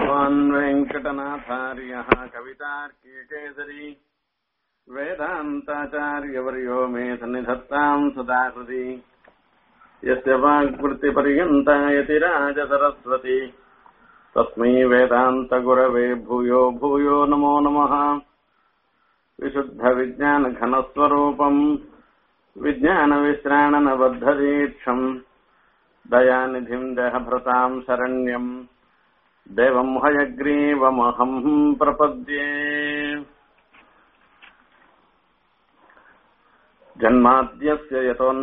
भगवान् वेङ्कटनाथार्यः कवितार्कीकेसरी वेदान्ताचार्यवर्यो मे सन्निधत्ताम् सदा हृदि यस्य वाग्वृत्तिपर्यन्ता यतिराजसरस्वती तस्मै वेदान्तगुरवे भूयो भूयो नमो नमः विशुद्धविज्ञानघनस्वरूपम् विज्ञानविश्राणनबद्धदीक्षम् दयानिधिम् देहभृताम् शरण्यम् देवम् हयग्रीवमहम् प्रपद्ये जन्माद्यस्य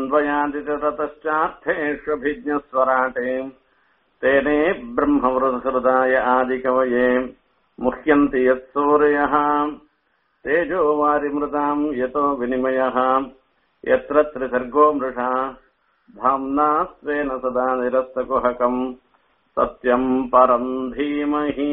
यतोऽन्वयादिततश्चार्थेष्वभिज्ञस्वराटे तेने ब्रह्मवृहृदाय आदिकवये मुह्यन्ति यत्सूर्यः तेजो वारिमृताम् यतो विनिमयः यत्र त्रिसर्गो मृषा धाम्ना स्वेन सदा निरस्तकुहकम् सत्यम् परम् धीमहि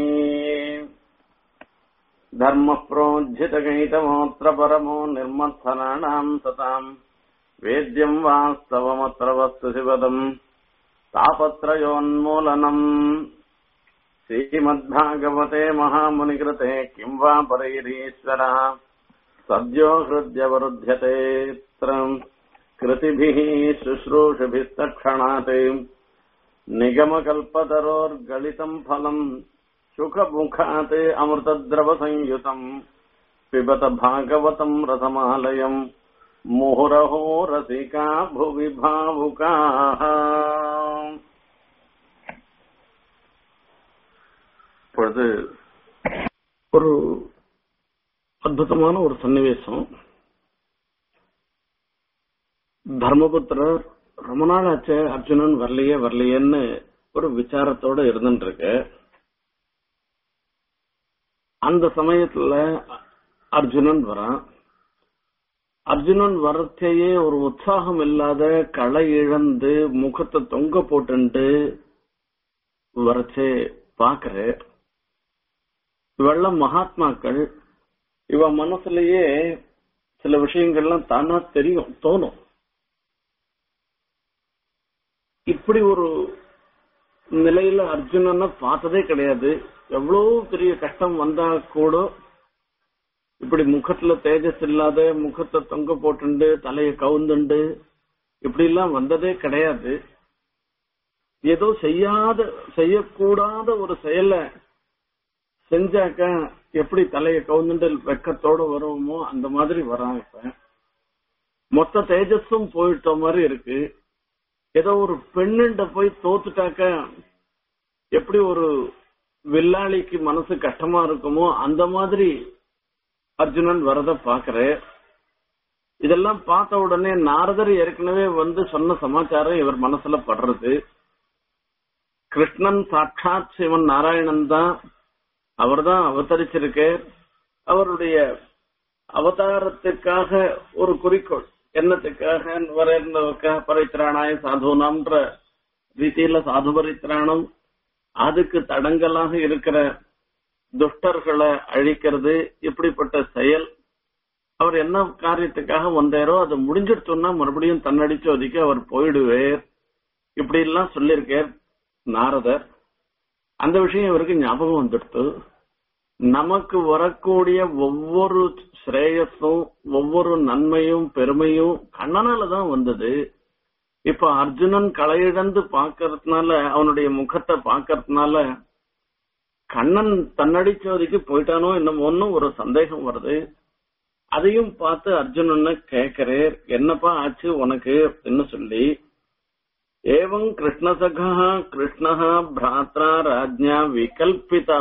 धर्मः प्रोज्झितगणितमोऽत्र परमो निर्मत्सराणाम् सताम् वेद्यम् वास्तवमत्र वस्तु शिवदम् तापत्रयोन्मूलनम् श्रीमद्भागवते महामुनिकृते किम् वा परैरीश्वरः सद्यो हृद्यवरुध्यते कृतिभिः शुश्रूषभिस्तक्षणात् निगमकल्पतरोर्गलितम् फलम् सुखमुखात् अमृतद्रवसंयुतम् पिबत भागवतम् रसमालयम् मुहुरहो रसिका भुवि भावुकाः இப்பொழுது ஒரு அற்புதமான ஒரு சன்னிவேசம் தர்மபுத்திரர் ரொம்ப நாள் ஆச்சு அர்ஜுனன் வரலையே வரலையேன்னு ஒரு விசாரத்தோட இருந்துட்டு இருக்கு அந்த சமயத்துல அர்ஜுனன் வரான் அர்ஜுனன் வரத்தையே ஒரு உற்சாகம் இல்லாத களை இழந்து முகத்தை தொங்க போட்டுண்டு வரச்சே பாக்குற இவெல்லாம் மகாத்மாக்கள் இவ மனசுலயே சில விஷயங்கள்லாம் தானா தெரியும் தோணும் இப்படி ஒரு நிலையில அர்ஜுனனை பார்த்ததே கிடையாது எவ்வளவு பெரிய கஷ்டம் வந்தா கூட இப்படி முகத்துல தேஜஸ் இல்லாத முகத்தை தொங்க போட்டுண்டு தலைய கவுந்துண்டு இப்படி எல்லாம் வந்ததே கிடையாது ஏதோ செய்யாத செய்யக்கூடாத ஒரு செயலை செஞ்சாக்க எப்படி தலைய கவுந்துண்டு வெக்கத்தோட வருவோமோ அந்த மாதிரி வரான் இப்ப மொத்த தேஜஸும் போயிட்ட மாதிரி இருக்கு ஏதோ ஒரு பெண்ணுண்ட போய் தோத்துட்டாக்க எப்படி ஒரு வில்லாளிக்கு மனசு கஷ்டமா இருக்குமோ அந்த மாதிரி அர்ஜுனன் வரத பாக்குற இதெல்லாம் பார்த்த உடனே நாரதர் ஏற்கனவே வந்து சொன்ன சமாச்சாரம் இவர் மனசுல படுறது கிருஷ்ணன் சாட்சாத் சிவன் நாராயணன் தான் அவர் தான் அவதரிச்சிருக்கு அவருடைய அவதாரத்துக்காக ஒரு குறிக்கோள் என்னத்துக்காக வரேன்னதுக்காக பரித்திராணாய சாதுனாம்ன்ற ரீதியில சாது பரித்திராணம் அதுக்கு தடங்கலாக இருக்கிற துஷ்டர்களை அழிக்கிறது இப்படிப்பட்ட செயல் அவர் என்ன காரியத்துக்காக வந்தாரோ அது முடிஞ்சிடுச்சோன்னா மறுபடியும் தன்னடிச்சு ஒதுக்கி அவர் போயிடுவேர் இப்படி எல்லாம் சொல்லியிருக்கார் நாரதர் அந்த விஷயம் இவருக்கு ஞாபகம் வந்துடுத்து நமக்கு வரக்கூடிய ஒவ்வொரு ஸ்ரேயஸும் ஒவ்வொரு நன்மையும் பெருமையும் கண்ணனால தான் வந்தது இப்ப அர்ஜுனன் களையிழந்து பாக்கறதுனால அவனுடைய முகத்தை பாக்கறதுனால கண்ணன் தன்னடி சோதிக்கு போயிட்டானோ என்னமோன்னு ஒரு சந்தேகம் வருது அதையும் பார்த்து அர்ஜுனன் கேட்கிறேர் என்னப்பா ஆச்சு உனக்கு அப்படின்னு சொல்லி ஏவம் கிருஷ்ணசகா கிருஷ்ணஹா பிராத்ரா ராஜ்யா விகல்பிதா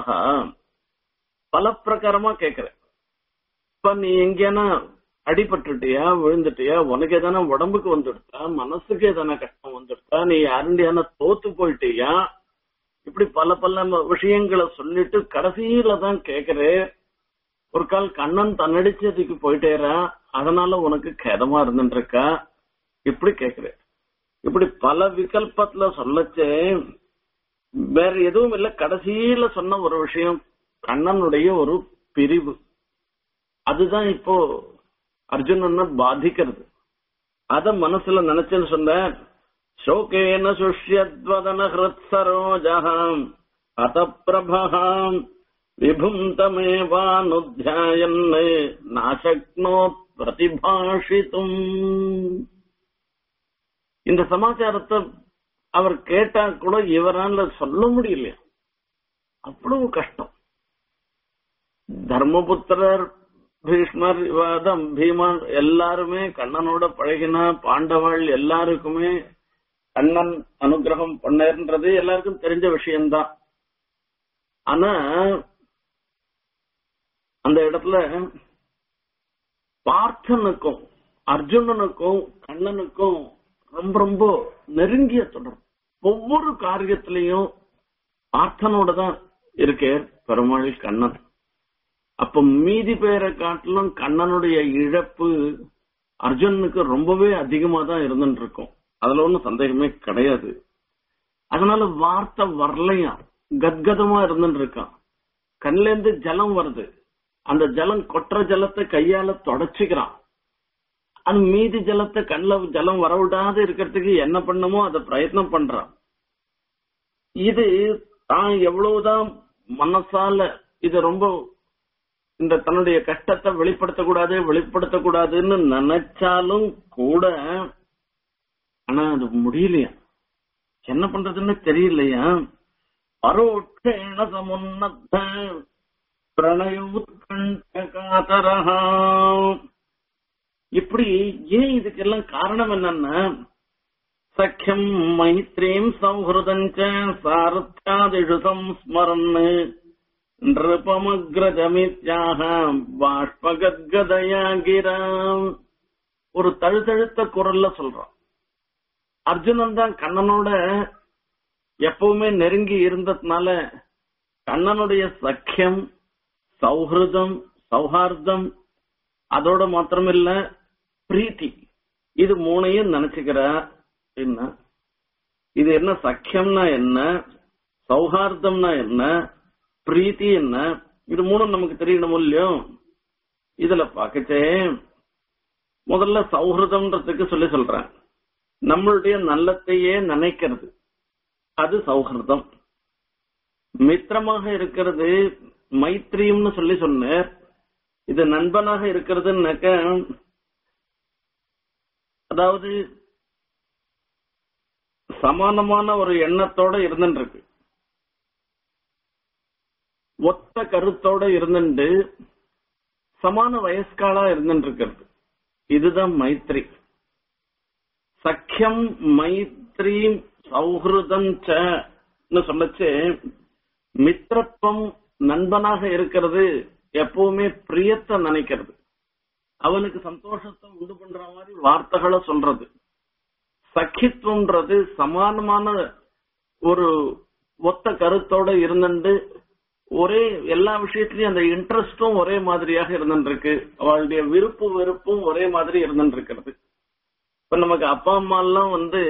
பல பிரகாரமா கேக்குற இப்ப நீ எங்கேனா அடிபட்டுட்டியா விழுந்துட்டியா உனக்கு எதனா உடம்புக்கு வந்துடுதா மனசுக்கு எதனா கஷ்டம் வந்துடுதா நீ யாருண்டியான தோத்து போயிட்டியா இப்படி பல பல விஷயங்களை சொல்லிட்டு கடைசியில தான் கேக்குறே ஒரு கால் கண்ணன் தன்னடிச்சதுக்கு போயிட்டேரா அதனால உனக்கு கேதமா இருந்துட்டு இருக்கா இப்படி கேக்குறேன் இப்படி பல விகல்பத்துல சொல்லச்சே வேற எதுவும் இல்ல கடைசியில சொன்ன ஒரு விஷயம் கண்ணனுடைய ஒரு பிரிவு அதுதான் இப்போ அர்ஜுனனை பாதிக்கிறது அத மனசுல நினைச்சுன்னு சொன்ன சோகேன சுஷ்யத்வதன ஹிருத் சரோஜாம் ஹதப்பிரபகாம் விபும் தமேவானுத்தியாயன் நாசக்னோத் பிரதிபாஷித்தும் இந்த சமாச்சாரத்தை அவர் கேட்டா கூட இவரால சொல்ல முடியலையா அவ்வளவு கஷ்டம் தர்மபுத்திரர் பீஷ்மர் விவாதம் பீமன் எல்லாருமே கண்ணனோட பழகினா பாண்டவாள் எல்லாருக்குமே கண்ணன் அனுகிரகம் பண்ணன்றது எல்லாருக்கும் தெரிஞ்ச விஷயம்தான் ஆனா அந்த இடத்துல பார்த்தனுக்கும் அர்ஜுனனுக்கும் கண்ணனுக்கும் ரொம்ப ரொம்ப நெருங்கிய தொடர்பு ஒவ்வொரு காரியத்திலையும் பார்த்தனோட தான் இருக்கே பெருமாள் கண்ணன் அப்ப மீதி பேரை காட்டிலும் கண்ணனுடைய இழப்பு அர்ஜுனனுக்கு ரொம்பவே அதிகமா தான் இருந்துட்டு இருக்கும் அதுல ஒன்றும் சந்தேகமே கிடையாது அதனால வார்த்தை வரலையா கத்கதமா இருந்துட்டு இருக்கான் கண்ல இருந்து ஜலம் வருது அந்த ஜலம் கொற்ற ஜலத்தை கையால தொடச்சுக்கிறான் அது மீதி ஜலத்தை கண்ல ஜலம் வரவிடாது இருக்கிறதுக்கு என்ன பண்ணுமோ அதை பிரயத்னம் பண்றான் இது தான் எவ்வளவுதான் மனசால இது ரொம்ப இந்த தன்னுடைய கஷ்டத்தை வெளிப்படுத்தக்கூடாது வெளிப்படுத்தக்கூடாதுன்னு நினைச்சாலும் கூட ஆனா அது முடியலையா என்ன பண்றதுன்னு தெரியலையா பரோட்சேண சமுன்னத்த பிரணயோத்கண்டகாதரஹா இப்படி ஏன் இதுக்கெல்லாம் காரணம் என்னன்னா சக்கியம் மைத்ரீம் சௌஹൃദஞ்ச சாரத்யாதிஷு சம்ஸ்மரன் நிருபமக்ரஜமித்யாக பாஷ்பகத்கதயா கிராம் ஒரு தழுத்தழுத்த குரல்ல சொல்றான் அர்ஜுனன் தான் கண்ணனோட எப்பவுமே நெருங்கி இருந்ததுனால கண்ணனுடைய சக்கியம் சௌஹൃദம் சௌஹார்தம் அதோட மாத்திரமில்ல பிரீத்தி இது மூணையும் நினைச்சுக்கிற என்ன இது என்ன சக்கியம்னா என்ன சௌஹார்தம்னா என்ன பிரீத்தி என்ன இது மூணும் நமக்கு தெரியணும் இல்லையோ இதுல பாக்கச்சே முதல்ல சௌஹൃദம்ன்றதுக்கு சொல்லி சொல்றேன் நம்மளுடைய நல்லத்தையே நினைக்கிறது அது சௌஹൃദம் மித்திரமாக இருக்கிறது மைத்ரியம்னு சொல்லி சொன்னார் இது நண்பனாக இருக்கிறதுனாக்க அதாவது சமானமான ஒரு எண்ணத்தோட இருந்துருக்கு ஒத்த கருத்தோட இருந்துட்டு சமான வயஸ்காலா இருந்துட்டு இருக்கிறது இதுதான் மைத்ரி சக்கியம் மைத்ரி சௌஹൃദம் சொல்லச்சு மித்திரத்துவம் நண்பனாக இருக்கிறது எப்பவுமே பிரியத்தை நினைக்கிறது அவனுக்கு சந்தோஷத்தை உண்டு பண்ற மாதிரி வார்த்தைகளை சொல்றது சக்கித்துவம்ன்றது சமானமான ஒரு ஒத்த கருத்தோட இருந்துட்டு ஒரே எல்லா விஷயத்திலயும் அந்த இன்ட்ரெஸ்டும் ஒரே மாதிரியாக இருந்துருக்கு அவளுடைய விருப்பு வெறுப்பும் ஒரே மாதிரி இருந்துட்டு இருக்கிறது இப்ப நமக்கு அப்பா அம்மா எல்லாம் வந்து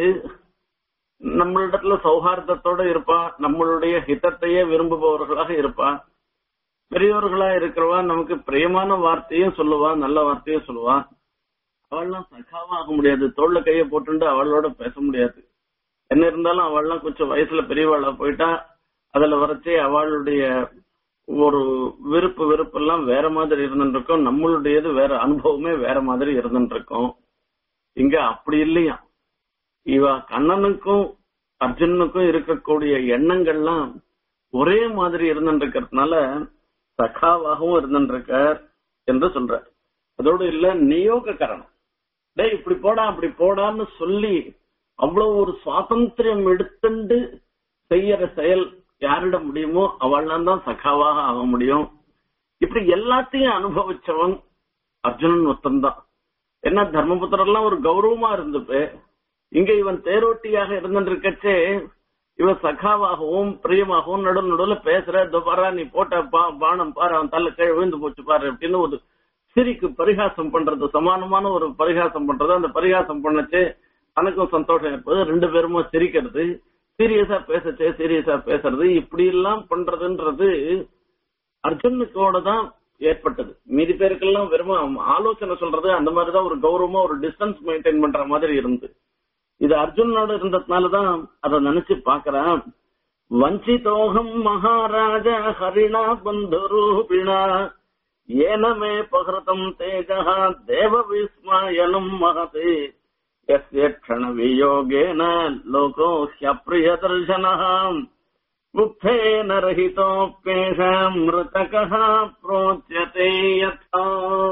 நம்மளிடத்துல சௌஹார்தத்தோட இருப்பா நம்மளுடைய ஹிதத்தையே விரும்புபவர்களாக இருப்பா பெரியவர்களா இருக்கிறவா நமக்கு பிரியமான வார்த்தையும் சொல்லுவா நல்ல வார்த்தையும் சொல்லுவா அவள்லாம் சகாவா ஆக முடியாது தோல்ல கைய போட்டுட்டு அவளோட பேச முடியாது என்ன இருந்தாலும் அவள்லாம் கொஞ்சம் வயசுல பெரியவாளா போயிட்டா அதுல வரைச்சே அவளுடைய ஒரு விருப்பு வெறுப்பு எல்லாம் வேற மாதிரி இருந்துருக்கும் நம்மளுடையது வேற அனுபவமே வேற மாதிரி இருந்துருக்கும் இங்க அப்படி இல்லையா இவ கண்ணனுக்கும் அர்ஜுனனுக்கும் இருக்கக்கூடிய எண்ணங்கள்லாம் ஒரே மாதிரி இருந்துருக்கிறதுனால சகாவாகவும் இருந்துருக்கார் என்று சொல்ற அதோடு இல்ல நியோக கரணம் டேய் இப்படி போடா அப்படி போடான்னு சொல்லி அவ்வளவு ஒரு சுவாதந்திரம் எடுத்துண்டு செய்யற செயல் யாரிட முடியுமோ அவள்லாம் தான் சகாவாக ஆக முடியும் இப்படி எல்லாத்தையும் அனுபவிச்சவன் அர்ஜுனன் ஒத்தந்தான் என்ன தர்மபுத்திரெல்லாம் ஒரு கௌரவமா இருந்துப்பு இங்க இவன் தேரோட்டியாக இருந்துருக்கச்சே இவன் சகாவாகவும் பிரியமாகவும் நடு நடுவுல பேசுற பாரா நீ போட்ட பா பானம் பாரு அவன் தள்ள கீழே விழுந்து போச்சு பாரு அப்படின்னு ஒரு சிரிக்கு பரிகாசம் பண்றது சமானமான ஒரு பரிகாசம் பண்றது அந்த பரிகாசம் பண்ணச்சு தனக்கும் சந்தோஷம் இருப்பது ரெண்டு பேருமா சிரிக்கிறது சீரியஸா பேசச்சே சீரியஸா பேசுறது இப்படி எல்லாம் பண்றதுன்றது அர்ஜுனுக்கோட தான் ஏற்பட்டது மீதி பேருக்கெல்லாம் வெறும் ஆலோசனை சொல்றது அந்த மாதிரிதான் ஒரு கௌரவமா ஒரு டிஸ்டன்ஸ் மெயின்டைன் பண்ற மாதிரி இருந்து இது அர்ஜுனோட இருந்ததுனாலதான் அதை நினைச்சு பாக்குறேன் वञ्चितोऽहम् महाराज हरिणा बन्धुरूपिणा येन मे पहृतम् तेजः देवविस्मायनम् महति यस्य क्षणवियोगेन लोको ह्यप्रियदर्शनः मुक्तेन रहितोऽप्येषाम् मृतकः प्रोच्यते यथा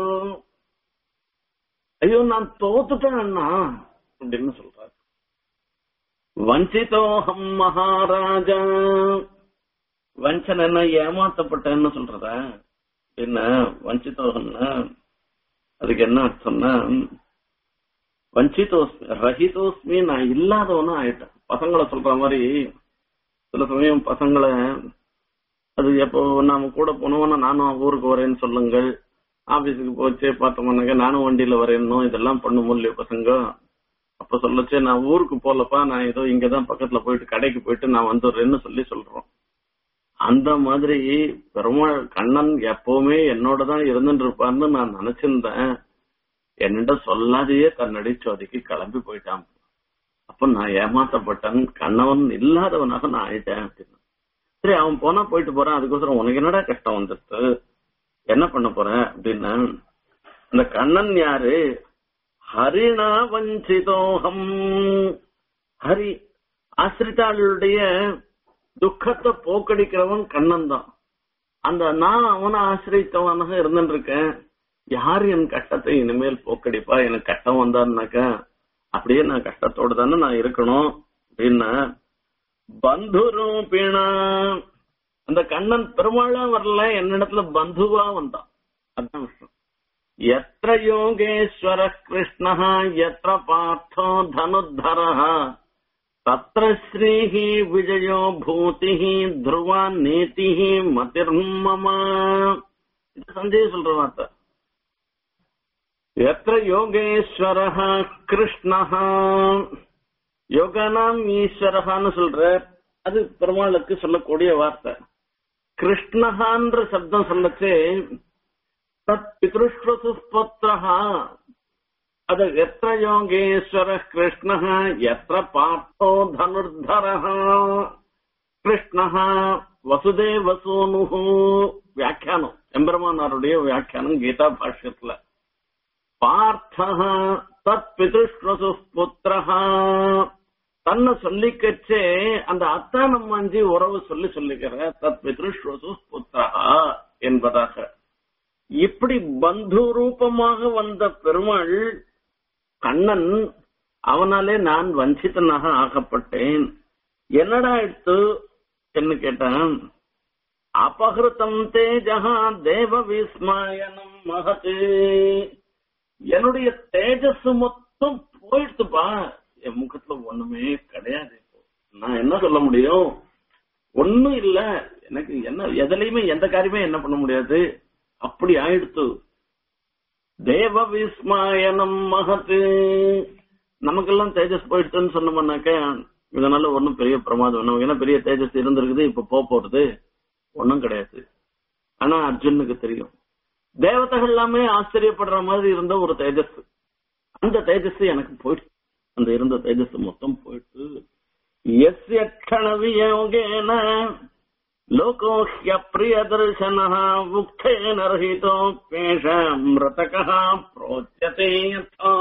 ஐயோ நான் தோத்துட்டேன் அண்ணா அப்படின்னு சொல்றாரு வஞ்சிதோஹம் மகாராஜா வஞ்சன் என்ன ஏமாத்தப்பட்டேன்னு சொல்றத என்ன வஞ்சிதோகம்னா அதுக்கு என்ன அர்த்தம்னா வஞ்சிதோஸ்மி ரஹிதோஸ்மி நான் இல்லாதவனும் ஆயிட்டேன் பசங்களை சொல்ற மாதிரி சில சமயம் பசங்களை அது எப்போ நாம கூட போனோம்னா நானும் ஊருக்கு வரேன்னு சொல்லுங்கள் ஆபீஸுக்கு போச்சு பார்த்தோம்னாக்க நானும் வண்டியில வரேன்னும் இதெல்லாம் பண்ணும் இல்லையோ பசங்க அப்ப சொல்லச்சு நான் ஊருக்கு போலப்பா நான் ஏதோ இங்கதான் பக்கத்துல போயிட்டு கடைக்கு போயிட்டு நான் வந்துடுறேன்னு சொல்லி சொல்றோம் அந்த மாதிரி பெருமாள் கண்ணன் எப்பவுமே என்னோட தான் இருந்துட்டு இருப்பான்னு நான் நினைச்சிருந்தேன் என்னிட்ட சொல்லாதையே தன்னடி சோதிக்கு கிளம்பி போயிட்டான் அப்ப நான் ஏமாத்தப்பட்டேன் கண்ணவன் இல்லாதவனாக நான் ஆயிட்டேன் அப்படின்னு சரி அவன் போனா போயிட்டு போறான் அதுக்கோசரம் உனக்கு என்னடா கஷ்டம் வந்துடுது என்ன பண்ண போறேன் அப்படின்னா அந்த கண்ணன் யாரு ஹரிணா வஞ்சிதோகம் ஹரி ஆசிரித்தாளுடைய துக்கத்தை போக்கடிக்கிறவன் கண்ணன் தான் அந்த நான் அவனை ஆசிரியத்தவனாக இருந்துட்டு இருக்கேன் யாரு என் கஷ்டத்தை இனிமேல் போக்கடிப்பா எனக்கு கஷ்டம் வந்தாருனாக்கா அப்படியே நான் கஷ்டத்தோட தானே நான் இருக்கணும் அப்படின்னா பந்து ரூபிணா அந்த கண்ணன் பெருமாளா வரல என்னிடத்துல பந்துவா வந்தான் அதான் விஷயம் எത്ര யோகேஸ்வர கிருஷ்ண எത്ര பார்த்தோ தனுத்தர தத்திர ஸ்ரீஹி விஜயோ பூதி துருவா நீதி மதிர்மம இது சஞ்சய் சொல்ற வார்த்தை எത്ര யோகேஸ்வர கிருஷ்ண யோகானாம் ஈஸ்வரஹான்னு சொல்ற அது பெருமாளுக்கு சொல்லக்கூடிய வார்த்தை கிருஷ்ணஹான்ற சப்தம் சொல்லச்சே தத் பித்ருஷ்வசு புத்திரஹா அது எத்திர யோகேஸ்வர கிருஷ்ண எத்திர பார்த்தோ தனுர்தரஹ கிருஷ்ண வசுதேவ சோனு வியாக்கியானம் எம்பெருமானாருடைய வியாக்கியானம் கீதா பாஷ்யத்துல பார்த்த தத் பிதுஷ்வசு புத்திரஹா தன்னை சொல்லிக்கச்சே அந்த அத்தானம் அஞ்சி உறவு சொல்லி சொல்லிக்கிற தத் பித்ருஷ்வசு புத்திரஹா என்பதாக இப்படி பந்து ரூபமாக வந்த பெருமாள் கண்ணன் அவனாலே நான் வஞ்சித்தனாக ஆகப்பட்டேன் என்னடா எடுத்து என்ன கேட்டான் அபகிருத்தம் தேஜகா தேவ விஸ்மயனம் மகத்து என்னுடைய தேஜஸ் மொத்தம் போயிடுத்துப்பா என் முகத்துல ஒண்ணுமே கிடையாது இப்போ நான் என்ன சொல்ல முடியும் ஒண்ணும் இல்ல எனக்கு என்ன எதுலயுமே எந்த காரியமே என்ன பண்ண முடியாது அப்படி ஆயிடுத்து தேவ விஸ்மாயனம் மகத்து நமக்கெல்லாம் தேஜஸ் போயிடுச்சுன்னு சொன்னோம்னாக்க இதனால ஒன்னும் பெரிய பிரமாதம் நமக்கு என்ன பெரிய தேஜஸ் இருந்திருக்குது இப்ப போக போறது ஒன்னும் கிடையாது ஆனா அர்ஜுனுக்கு தெரியும் தேவதைகள் எல்லாமே ஆச்சரியப்படுற மாதிரி இருந்த ஒரு தேஜஸ் அந்த தேஜஸ் எனக்கு போயிடுச்சு அந்த இருந்த தேஜஸ் மொத்தம் போயிட்டு எஸ்ய க்ஷணவியோகேன லோகோ ஹியப்பிரியதர்சன முக்தேன ரஹிதோப்பேஷ மிருதக புரோச்சதே யதா.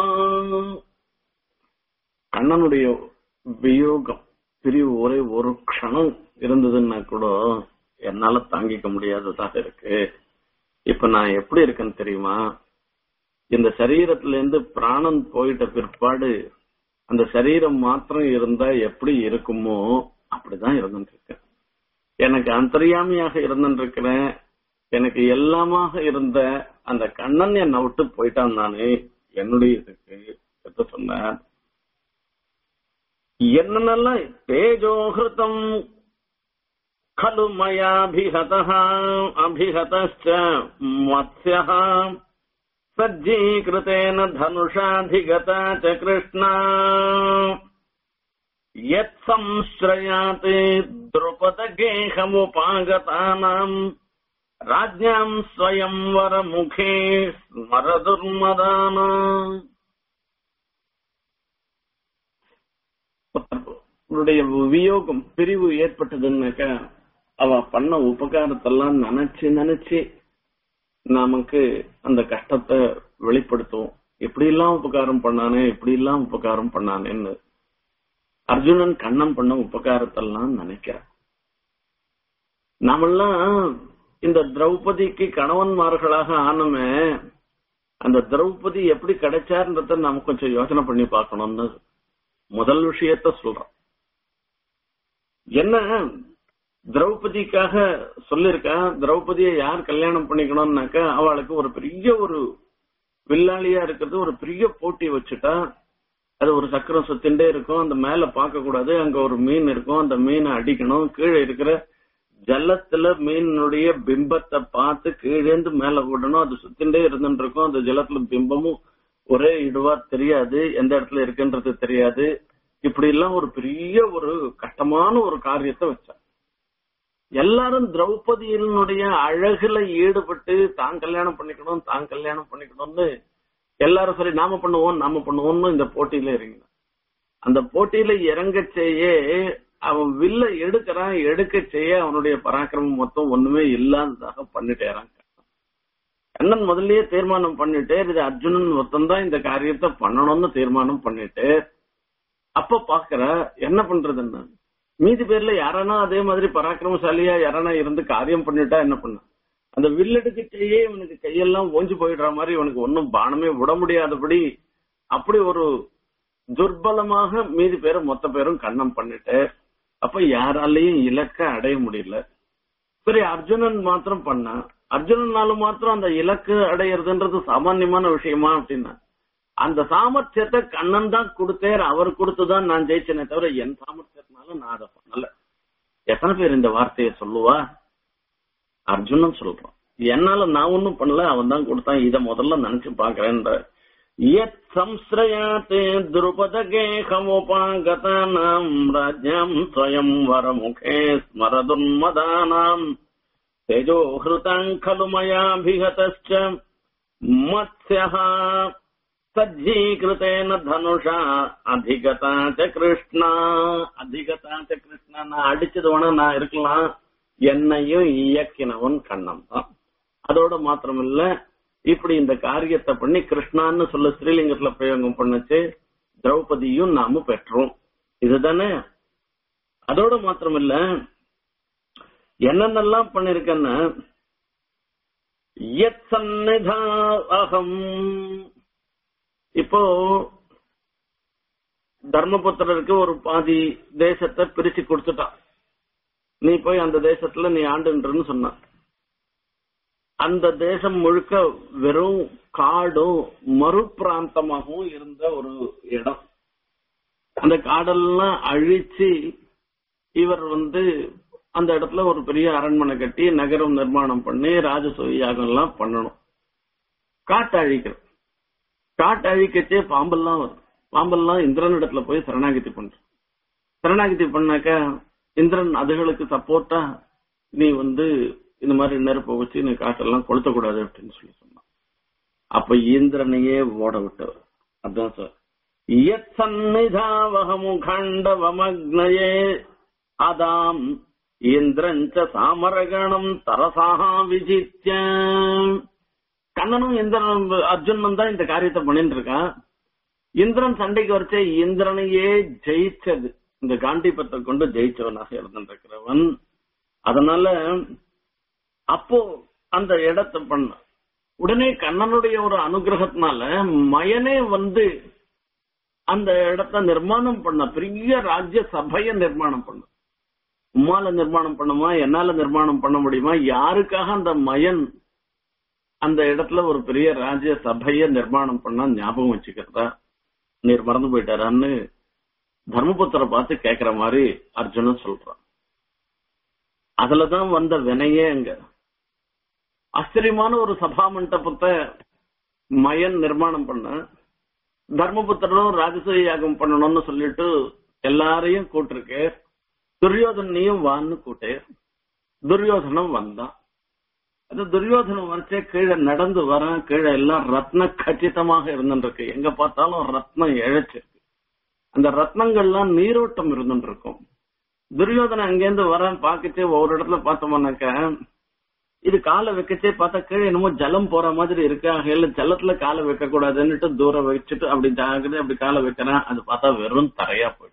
கண்ணனுடைய வியோகம் பிரிவு ஒரே ஒரு க்ஷணம் இருந்ததுன்னா கூட என்னால தாங்கிக்க முடியாததாக இருக்கு இப்ப நான் எப்படி இருக்கேன்னு தெரியுமா இந்த சரீரத்துல இருந்து பிராணன் போயிட்ட பிற்பாடு அந்த சரீரம் மாத்திரம் இருந்தா எப்படி இருக்குமோ அப்படிதான் இருந்துட்டு இருக்கேன் எனக்கு அந்தரியாமியாக இருந்துட்டு இருக்கிறேன் எனக்கு எல்லாமாக இருந்த அந்த கண்ணன் என்னை விட்டு போயிட்டான் நானே என்னுடைய இதுக்கு எத்த சொன்னார் என்னென்னலாம் தேஜோகிருதம் खलु मयाभिहतः अभिहतश्च मत्स्यः सज्जीकृतेन धनुषाधिगता च कृष्णा यत्संश्रयात् द्रुपदगेहमुपागतानाम् राज्ञाम् स्वयंवरमुखे स्मरदुर्मदाना அவளுடைய வியோகம் பிரிவு ஏற்பட்டதுன்னாக்கா அவ பண்ண உபகாரத்தெல்லாம் நினைச்சு நினைச்சு நமக்கு அந்த கஷ்டத்தை வெளிப்படுத்துவோம் எப்படி எல்லாம் உபகாரம் பண்ணானே எப்படி எல்லாம் உபகாரம் பண்ணானேன்னு அர்ஜுனன் கண்ணன் பண்ண உபகாரத்தெல்லாம் நினைக்கிறான் நாமெல்லாம் இந்த திரௌபதிக்கு கணவன்மார்களாக ஆனமே அந்த திரௌபதி எப்படி கிடைச்சார்ன்றத நாம கொஞ்சம் யோசனை பண்ணி பார்க்கணும்னு முதல் விஷயத்த சொல்றோம் என்ன திரௌபதிக்காக சொல்லிருக்கா திரௌபதியை யார் கல்யாணம் பண்ணிக்கணும்னாக்கா அவளுக்கு ஒரு பெரிய ஒரு வில்லாளியா இருக்கிறது ஒரு பெரிய போட்டி வச்சுட்டா அது ஒரு சக்கரம் சுத்திண்டே இருக்கும் அந்த மேல பார்க்க கூடாது அங்க ஒரு மீன் இருக்கும் அந்த மீனை அடிக்கணும் கீழே இருக்கிற ஜலத்துல மீனுடைய பிம்பத்தை பார்த்து கீழேந்து மேல விடணும் அது சுத்திண்டே இருந்துட்டு இருக்கும் அந்த ஜலத்துல பிம்பமும் ஒரே இடுவா தெரியாது எந்த இடத்துல இருக்குன்றது தெரியாது இப்படி எல்லாம் ஒரு பெரிய ஒரு கஷ்டமான ஒரு காரியத்தை வச்சா எல்லாரும் திரௌபதியினுடைய அழகுல ஈடுபட்டு தான் கல்யாணம் பண்ணிக்கணும் தான் கல்யாணம் பண்ணிக்கணும்னு எல்லாரும் சரி நாம பண்ணுவோம் நாம பண்ணுவோம்னு இந்த போட்டியில இறங்கினான் அந்த போட்டியில இறங்க செய்ய அவன் வில்ல எடுக்கிறான் எடுக்க செய்ய அவனுடைய பராக்கிரமம் மொத்தம் ஒண்ணுமே இல்லாததாக பண்ணிட்டேறான் கண்ணன் முதல்லயே தீர்மானம் பண்ணிட்டு இது அர்ஜுனன் மொத்தம் தான் இந்த காரியத்தை பண்ணணும்னு தீர்மானம் பண்ணிட்டு அப்ப பாக்குற என்ன பண்றதுன்னு மீதி பேர்ல யாரானா அதே மாதிரி பராக்கிரமசாலியா யாரானா இருந்து காரியம் பண்ணிட்டா என்ன பண்ண அந்த வில்லெடுக்க செய்ய இவனுக்கு கையெல்லாம் ஓஞ்சு போயிடுற மாதிரி இவனுக்கு ஒன்னும் பானமே விட முடியாதபடி அப்படி ஒரு துர்பலமாக மீதி பேரும் மொத்த பேரும் கண்ணம் பண்ணிட்டு அப்ப யாராலையும் இலக்க அடைய முடியல சரி அர்ஜுனன் மாத்திரம் பண்ணா அர்ஜுனனால மாத்திரம் அந்த இலக்கு அடையிறதுன்றது சாமான்யமான விஷயமா அப்படின்னா அந்த சாமர்த்தியத்தை கண்ணன் தான் கொடுத்தேர் அவர் கொடுத்துதான் நான் ஜெயிச்சேனே தவிர என் சாமர்த்தியத்தினால நான் அதை பண்ணல எத்தனை பேர் இந்த வார்த்தையை சொல்லுவா அர்ஜுனன் சொல்றான் என்னால நான் ஒன்னும் பண்ணல அவன் தான் கொடுத்தான் இத முதல்ல நினைச்சு பாக்குறேன் யத் சம்ஸ்ரயாத்தே துருபதகேகமுபாகதானாம் ராஜ்யம் ஸ்வயம் வரமுகே ஸ்மரதுன்மதானாம் தேஜோஹிருதம் खलु मयाभिहतश्च मत्स्यः சஜ்ஜீகிருத்தேன தனுஷா அதிகதா ச கிருஷ்ணா அதிகதா ச கிருஷ்ணா நான் அடிச்சது வேணா நான் இருக்கலாம் என்னையும் இயக்கினவன் கண்ணன் தான் அதோட மாத்திரமில்ல இப்படி இந்த காரியத்தை பண்ணி கிருஷ்ணான்னு சொல்ல ஸ்ரீலிங்கத்துல பிரயோகம் பண்ணுச்சு திரௌபதியும் நாம பெற்றோம் இதுதானே அதோட மாத்திரமில்ல என்னென்னலாம் பண்ணிருக்கேன்னா யத் சந்நிதா அகம் இப்போ தர்மபுத்திரருக்கு ஒரு பாதி தேசத்தை பிரிச்சு கொடுத்துட்டான் நீ போய் அந்த தேசத்துல நீ ஆண்டுன்றன்னு சொன்ன அந்த தேசம் முழுக்க வெறும் காடும் மறு பிராந்தமாகவும் இருந்த ஒரு இடம் அந்த காடெல்லாம் அழிச்சு இவர் வந்து அந்த இடத்துல ஒரு பெரிய அரண்மனை கட்டி நகரம் நிர்மாணம் பண்ணி ராஜசூய யாகம் எல்லாம் பண்ணணும் காட்டு அழிக்கிறது காட்டு அழிக்கச்சே பாம்பெல்லாம் வரும் பாம்பெல்லாம் இந்திரன் இடத்துல போய் சரணாகிதி பண்ற சரணாகிதி பண்ணாக்க இந்திரன் அதுகளுக்கு சப்போர்ட்டா நீ வந்து இந்த மாதிரி நெருப்பை வச்சு நீ காட்டெல்லாம் கொளுத்தக்கூடாது அப்படின்னு சொல்லி சொன்னான் அப்ப இந்திரனையே ஓட விட்டவர் அதான் சார் யத் சந்நிதாவகமுகண்டவமக்னயே அதாம் இந்திரஞ்ச சாமரகணம் தரசாக விஜித்ய கண்ணனும் இந்திரன் அர்ஜுனன் தான் இந்த காரியத்தை பண்ணிட்டு இருக்கான் இந்திரன் சண்டைக்கு வரைச்ச இந்திரனையே ஜெயிச்சது இந்த காண்டிபத்தை கொண்டு ஜெயிச்சவனாக இருந்திருக்கிறவன் அதனால அப்போ அந்த இடத்தை பண்ண உடனே கண்ணனுடைய ஒரு அனுகிரகத்தினால மயனே வந்து அந்த இடத்த நிர்மாணம் பண்ண பெரிய ராஜ்ய சபைய நிர்மாணம் பண்ண உம்மால நிர்மாணம் பண்ணுமா என்னால நிர்மாணம் பண்ண முடியுமா யாருக்காக அந்த மயன் அந்த இடத்துல ஒரு பெரிய ராஜ்ய சபைய நிர்மாணம் பண்ணா ஞாபகம் வச்சுக்கிறதா நீர் மறந்து போயிட்டாரான்னு தர்மபுத்தரை பார்த்து கேக்குற மாதிரி அர்ஜுனன் சொல்றான் அதுலதான் வந்த வினையே அங்க ஆச்சரியமான ஒரு சபா மண்டபத்தை மயன் நிர்மாணம் பண்ண தர்மபுத்திரனும் ராஜசூய யாகம் பண்ணணும்னு சொல்லிட்டு எல்லாரையும் கூட்டிருக்கு துரியோதனையும் வான்னு கூட்டு துரியோதனம் வந்தான் அது துரியோதனம் வரைச்சே கீழே நடந்து வரான் கீழே எல்லாம் ரத்ன கச்சிதமாக இருந்துருக்கு எங்க பார்த்தாலும் ரத்னம் இழைச்சிருக்கு அந்த ரத்னங்கள்லாம் நீரோட்டம் இருந்துட்டு இருக்கும் துரியோதனை அங்கேருந்து வரேன் பாக்கச்சே ஒவ்வொரு இடத்துல பார்த்தோம்னாக்க இது காலை வைக்கச்சே பார்த்தா கீழே என்னமோ ஜலம் போற மாதிரி இருக்கு ஆகையில ஜலத்துல காலை வைக்க கூடாதுன்னுட்டு தூரம் வச்சுட்டு அப்படி ஜாகிரதை அப்படி காலை வைக்கிறேன் அது பார்த்தா வெறும் தரையா போயிடுது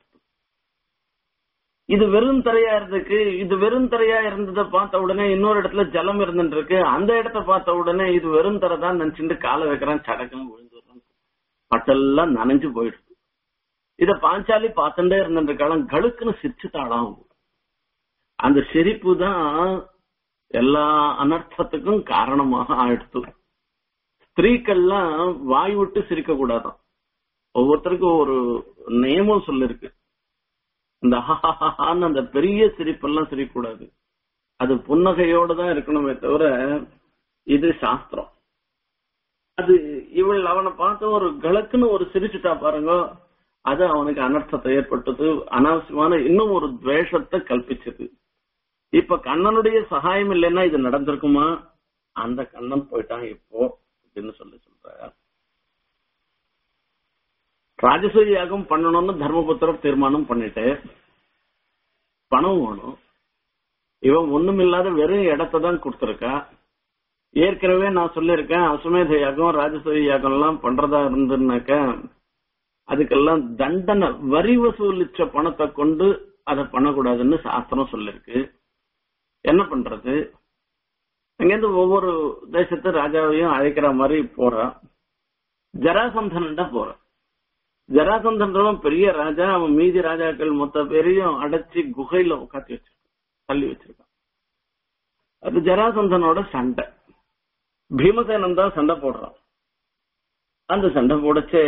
இது வெறும் தரையா இருந்துக்கு இது வெறும் தரையா இருந்ததை பார்த்த உடனே இன்னொரு இடத்துல ஜலம் இருந்துட்டு இருக்கு அந்த இடத்த பார்த்த உடனே இது வெறும் தரை தான் நினைச்சுட்டு காலை வைக்கிறேன் சடக்குன்னு விழுந்துடுறோம் பட்டெல்லாம் நனைஞ்சு போயிடுது இத பாஞ்சாலி பார்த்துட்டே இருந்திருக்காளாம் கழுக்குன்னு சிரிச்சுட்டாளாம் அந்த சிரிப்பு தான் எல்லா அனர்த்தத்துக்கும் காரணமாக ஆயிடுத்து ஸ்திரீக்கள்லாம் வாய் விட்டு சிரிக்க கூடாதான் ஒவ்வொருத்தருக்கும் ஒரு நியமம் சொல்லிருக்கு இந்த ஹஹான்னு அந்த பெரிய சிரிப்பெல்லாம் சிரிக்கக்கூடாது அது புன்னகையோட தான் இருக்கணுமே தவிர இது சாஸ்திரம் அது இவள் அவனை பார்த்து ஒரு கலக்குன்னு ஒரு சிரிச்சுட்டா பாருங்க அது அவனுக்கு அனர்த்தத்தை ஏற்பட்டது அனாவசியமான இன்னும் ஒரு துவேஷத்தை கல்பிச்சது இப்ப கண்ணனுடைய சகாயம் இல்லைன்னா இது நடந்திருக்குமா அந்த கண்ணன் போயிட்டான் இப்போ அப்படின்னு சொல்லி சொல்ற ராஜசூய யாகம் பண்ணணும்னு தர்மபுத்திரர் தீர்மானம் பண்ணிட்டு பணம் வேணும் இவன் ஒண்ணுமில்லாத வெறும் இடத்தை தான் கொடுத்திருக்கா ஏற்கனவே நான் சொல்லியிருக்கேன் அசுமேத யாகம் ராஜசூய யாகம் எல்லாம் பண்றதா இருந்துனாக்க அதுக்கெல்லாம் தண்டனை வரி வசூலிச்ச பணத்தை கொண்டு அதை பண்ணக்கூடாதுன்னு சாஸ்திரம் சொல்லிருக்கு என்ன பண்றது அங்கிருந்து ஒவ்வொரு தேசத்து ராஜாவையும் அழைக்கிற மாதிரி போறான் ஜராசந்தன் தான் போறான் ஜராசந்தன்றவன் பெரிய ராஜா அவன் மீதி ராஜாக்கள் மொத்த பேரையும் அடைச்சி குகையில உட்காத்தி வச்சிருக்கான் தள்ளி வச்சிருக்கான் அது ஜராசந்தனோட சண்டை பீமசேனன் தான் சண்டை போடுறான் அந்த சண்டை போடச்சே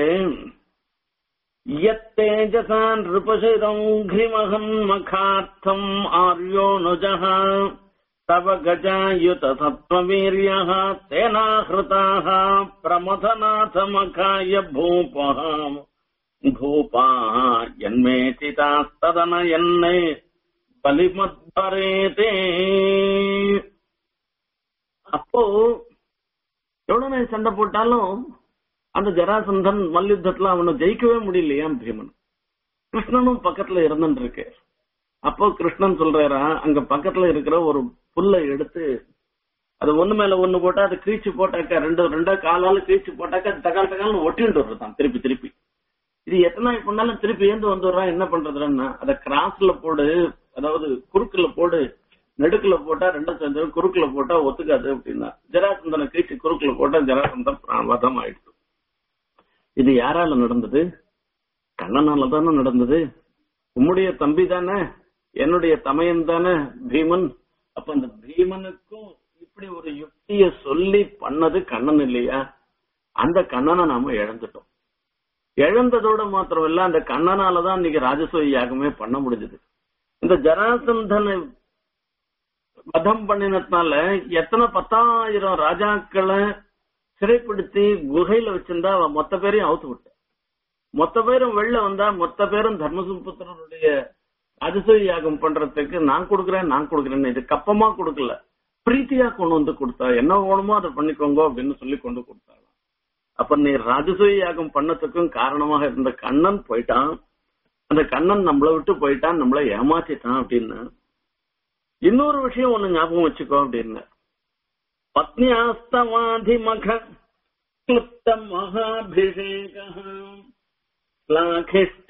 यत्तेजसान् नृपशिरौघ्रिमहन्मखार्थम् आर्योऽनुजः तव गजायुतसत्त्ववीर्यः तेनाहृताः प्रमथनाथमखाय भूपः भूपाः यन्मेचितास्तदनयन् बलिमद्भरेते அப்போ எவ்வளவு நான் சண்டை போட்டாலும் அந்த ஜராசந்தன் மல்யுத்தத்துல அவனை ஜெயிக்கவே முடியலையா பீமன் கிருஷ்ணனும் பக்கத்துல இருந்துட்டு இருக்கு அப்போ கிருஷ்ணன் சொல்றாரா அங்க பக்கத்துல இருக்கிற ஒரு புல்லை எடுத்து அது ஒண்ணு மேல ஒண்ணு போட்டா அது கிழிச்சு போட்டாக்கா ரெண்டு ரெண்டா காலால கிழிச்சு போட்டாக்கா தகால் தகால்னு ஒட்டிட்டு வருதான் திருப்பி திருப்பி இது எத்தனை நாள் பண்ணாலும் திருப்பி ஏந்து வந்துடுறான் என்ன பண்றதுன்னா அத கிராஸ்ல போடு அதாவது குறுக்குல போடு நெடுக்குல போட்டா ரெண்டும் சேர்ந்து குறுக்குல போட்டா ஒத்துக்காது அப்படின்னா ஜராசந்தனை கீழ்ச்சி குறுக்குல போட்டா ஜராசந்தன் வதம் ஆயிடுச்சு இது யாரால நடந்தது கண்ணனால தானே நடந்தது உம்முடைய தம்பி தானே என்னுடைய தமையன் தானே பீமன் அப்ப அந்த பீமனுக்கும் இப்படி ஒரு யுக்திய சொல்லி பண்ணது கண்ணன் இல்லையா அந்த கண்ணனை நாம இழந்துட்டோம் இழந்ததோட மாத்திரமில்ல அந்த கண்ணனாலதான் இன்னைக்கு ராஜசூய யாகமே பண்ண முடிஞ்சது இந்த ஜராசந்தனை வதம் பண்ணினதுனால எத்தனை பத்தாயிரம் ராஜாக்களை சிறைப்படுத்தி குகையில வச்சிருந்தா அவன் மொத்த பேரையும் அவுத்து விட்ட மொத்த பேரும் வெளில வந்தா மொத்த பேரும் தர்மசுபுத்திரனுடைய அதிசய யாகம் பண்றதுக்கு நான் கொடுக்குறேன் நான் கொடுக்குறேன்னு இது கப்பமா கொடுக்கல பிரீத்தியா கொண்டு வந்து கொடுத்தா என்ன வேணுமோ அதை பண்ணிக்கோங்க அப்படின்னு சொல்லி கொண்டு கொடுத்தாங்க அப்ப நீ ராஜசூய யாகம் பண்ணதுக்கும் காரணமாக இருந்த கண்ணன் போயிட்டான் அந்த கண்ணன் நம்மளை விட்டு போயிட்டான் நம்மள ஏமாத்திட்டான் அப்படின்னு இன்னொரு விஷயம் ஒண்ணு ஞாபகம் வச்சுக்கோ அப்படின்னு பத்னியாஸ்தவாதிமக क्लुप्त महाभिषेक श्लाघिष्ठ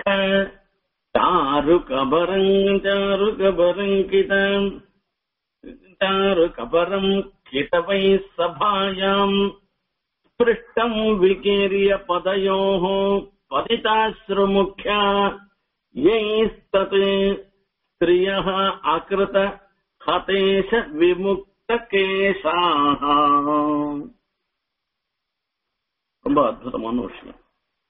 चारुकबरम् चारुकबरङ्कित चारुकबरम् कितवैः सभायाम् पृष्टम् विकीर्य पदयोः पतिताश्रुमुख्या यैस्तत् स्त्रियः अकृत हतेश विमुक्तकेशाः ரொம்ப அற்புதமான விஷயம்